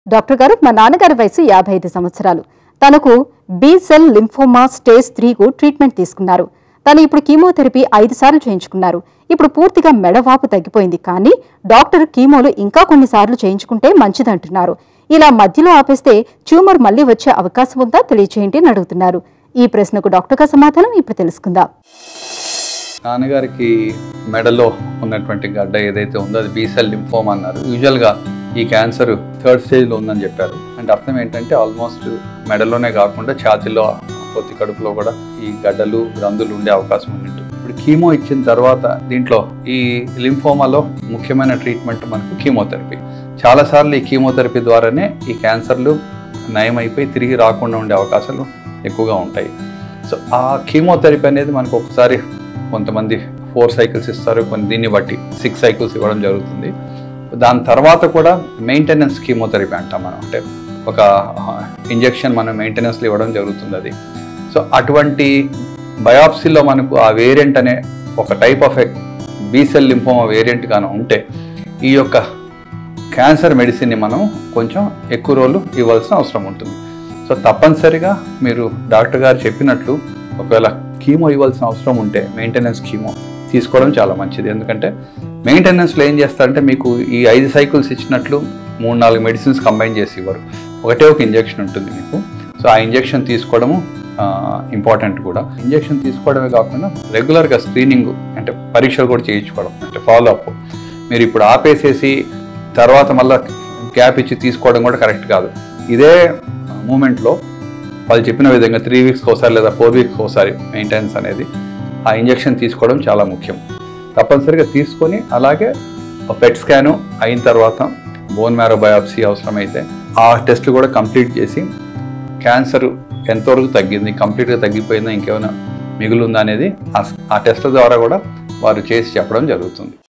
doctor గారు మా నాన్నగారి వయసు యాభై ఐదు సంవత్సరాలు తనకు బీ సెల్ లింఫోమా స్టేజ్ త్రీకు ట్రీట్మెంట్ తీసుకున్నారు తను ఇప్పుడు కీమోథెరపీ ఐదు సార్లు చేయించుకున్నారు ఇప్పుడు పూర్తిగా మెడవాపు తగ్గిపోయింది కానీ డాక్టర్ కీమోలు ఇంకా కొన్నిసార్లు చేయించుకుంటే మంచిదంటున్నారు ఇలా మధ్యలో ఆపేస్తే ట్యూమర్ మళ్ళీ వచ్చే అవకాశం ఉందా తెలియచేయండి అని అడుగుతున్నారు ఈ ప్రశ్నకు డాక్టర్ గారి సమాధానం ఇప్పుడు తెలుసుకుందాం నాన్నగారికి మెడలో ఉన్నటువంటి గడ్డ ఏదైతే ఉందో అది బీసెల్ లింఫోమా అన్నారు యూజువల్గా ఈ క్యాన్సర్ థర్డ్ స్టేజ్లో ఉందని చెప్పారు అంటే అర్థం ఏంటంటే ఆల్మోస్ట్ మెడలోనే కాకుండా ఛాతీలో పొత్తి కడుపులో కూడా ఈ గడ్డలు గ్రంథులు ఉండే అవకాశం ఉన్నట్టు ఇప్పుడు కీమో ఇచ్చిన తర్వాత దీంట్లో ఈ లింఫోమాలో ముఖ్యమైన ట్రీట్మెంట్ మనకు కీమోథెరపీ చాలాసార్లు ఈ కీమోథెరపీ ద్వారానే ఈ క్యాన్సర్లు నయమైపోయి తిరిగి రాకుండా ఉండే అవకాశాలు ఎక్కువగా ఉంటాయి సో ఆ కీమోథెరపీ అనేది మనకు ఒకసారి కొంతమంది ఫోర్ సైకిల్స్ ఇస్తారు కొన్ని దీన్ని బట్టి సిక్స్ సైకిల్స్ ఇవ్వడం జరుగుతుంది దాని తర్వాత కూడా మెయింటెనెన్స్ కీమోథెరపీ అంటాం మనం అంటే ఒక ఇంజెక్షన్ మనం మెయింటెనెన్స్లో ఇవ్వడం జరుగుతుంది అది సో అటువంటి బయాప్సీలో మనకు ఆ వేరియంట్ అనే ఒక type of B cell lymphoma variant కానీ ఉంటే ఈ యొక్క క్యాన్సర్ మెడిసిన్ని మనం కొంచెం ఎక్కువ రోజులు ఇవ్వాల్సిన అవసరం ఉంటుంది సో తప్పనిసరిగా మీరు డాక్టర్ గారు చెప్పినట్లు ఒకవేళ కీమో ఇవ్వాల్సిన అవసరం ఉంటే మెయింటెనెన్స్ కీమో తీసుకోవడం చాలా మంచిది ఎందుకంటే మెయింటెనెన్స్లో ఏం చేస్తారంటే మీకు ఈ ఐదు సైకిల్స్ ఇచ్చినట్లు మూడు నాలుగు మెడిసిన్స్ కంబైన్ చేసి ఇవ్వరు ఒకటే ఒక ఇంజెక్షన్ ఉంటుంది మీకు సో ఆ ఇంజెక్షన్ తీసుకోవడము ఇంపార్టెంట్ కూడా ఇంజెక్షన్ తీసుకోవడమే కాకుండా రెగ్యులర్గా స్క్రీనింగ్ అంటే పరీక్షలు కూడా చేయించుకోవడం అంటే ఫాలో అప్ మీరు ఇప్పుడు ఆపేసేసి తర్వాత మళ్ళీ గ్యాప్ ఇచ్చి తీసుకోవడం కూడా కరెక్ట్ కాదు ఇదే మూమెంట్లో వాళ్ళు చెప్పిన విధంగా త్రీ వీక్స్కి ఒకసారి లేదా ఫోర్ వీక్స్కి ఒకసారి మెయింటెనెన్స్ అనేది ఆ ఇంజెక్షన్ తీసుకోవడం చాలా ముఖ్యం తప్పనిసరిగా తీసుకొని అలాగే పెట్ స్కాను అయిన తర్వాత బోన్ మ్యారో బయాప్సీ అవసరమైతే ఆ టెస్ట్లు కూడా కంప్లీట్ చేసి క్యాన్సర్ ఎంతవరకు తగ్గింది కంప్లీట్గా తగ్గిపోయిందా ఇంకేమైనా మిగులుందా అనేది ఆ- ఆ టెస్ట్ల ద్వారా కూడా వారు చేసి చెప్పడం జరుగుతుంది